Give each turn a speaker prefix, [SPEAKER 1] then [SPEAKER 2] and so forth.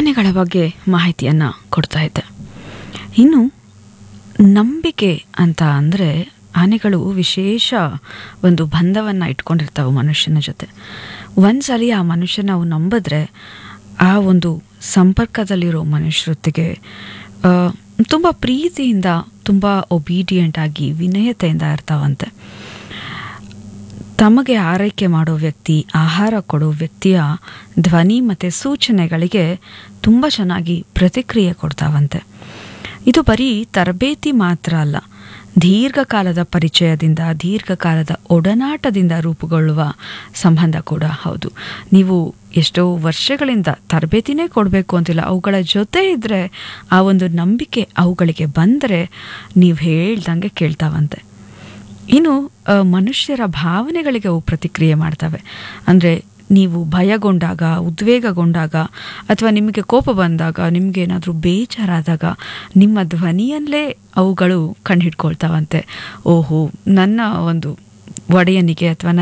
[SPEAKER 1] ಆನೆಗಳ ಬಗ್ಗೆ ಮಾಹಿತಿಯನ್ನು ಕೊಡ್ತಾ ಇದ್ದೆ ಇನ್ನು ನಂಬಿಕೆ ಅಂತ ಅಂದರೆ ಆನೆಗಳು ವಿಶೇಷ ಒಂದು ಬಂಧವನ್ನು ಇಟ್ಕೊಂಡಿರ್ತಾವೆ ಮನುಷ್ಯನ ಜೊತೆ ಒಂದ್ಸಲಿ ಆ ಮನುಷ್ಯನ ಅವು ನಂಬಿದ್ರೆ ಆ ಒಂದು ಸಂಪರ್ಕದಲ್ಲಿರೋ ಮನುಷ್ಯರೊತ್ತಿಗೆ ತುಂಬ ಪ್ರೀತಿಯಿಂದ ತುಂಬ ಒಬೀಡಿಯೆಂಟ್ ಆಗಿ ವಿನಯತೆಯಿಂದ ಇರ್ತಾವಂತೆ ತಮಗೆ ಆರೈಕೆ ಮಾಡೋ ವ್ಯಕ್ತಿ ಆಹಾರ ಕೊಡೋ ವ್ಯಕ್ತಿಯ ಧ್ವನಿ ಮತ್ತು ಸೂಚನೆಗಳಿಗೆ ತುಂಬ ಚೆನ್ನಾಗಿ ಪ್ರತಿಕ್ರಿಯೆ ಕೊಡ್ತಾವಂತೆ ಇದು ಬರೀ ತರಬೇತಿ ಮಾತ್ರ ಅಲ್ಲ ದೀರ್ಘಕಾಲದ ಪರಿಚಯದಿಂದ ದೀರ್ಘಕಾಲದ ಒಡನಾಟದಿಂದ ರೂಪುಗೊಳ್ಳುವ ಸಂಬಂಧ ಕೂಡ ಹೌದು ನೀವು ಎಷ್ಟೋ ವರ್ಷಗಳಿಂದ ತರಬೇತಿನೇ ಕೊಡಬೇಕು ಅಂತಿಲ್ಲ ಅವುಗಳ ಜೊತೆ ಇದ್ದರೆ ಆ ಒಂದು ನಂಬಿಕೆ ಅವುಗಳಿಗೆ ಬಂದರೆ ನೀವು ಹೇಳ್ದಂಗೆ ಕೇಳ್ತಾವಂತೆ ಇನ್ನು ಆ, ಮನುಷ್ಯರ ಭಾವನೆಗಳಿಗೆ ಅವು ಪ್ರತಿಕ್ರಿಯೆ ಮಾಡ್ತವೆ ಅಂದರೆ ನೀವು ಭಯಗೊಂಡಾಗ ಉದ್ವೇಗಗೊಂಡಾಗ ಅಥವಾ ನಿಮಗೆ ಕೋಪ ಬಂದಾಗ ನಿಮಗೆ ಏನಾದರೂ ಬೇಜಾರಾದಾಗ ನಿಮ್ಮ ಧ್ವನಿಯಲ್ಲೇ ಅವುಗಳು ಕಂಡುಹಿಡ್ಕೊಳ್ತಾವಂತೆ ಓಹೋ ನನ್ನ ಒಂದು ಒಡೆಯನಿಗೆ ಅಥವಾ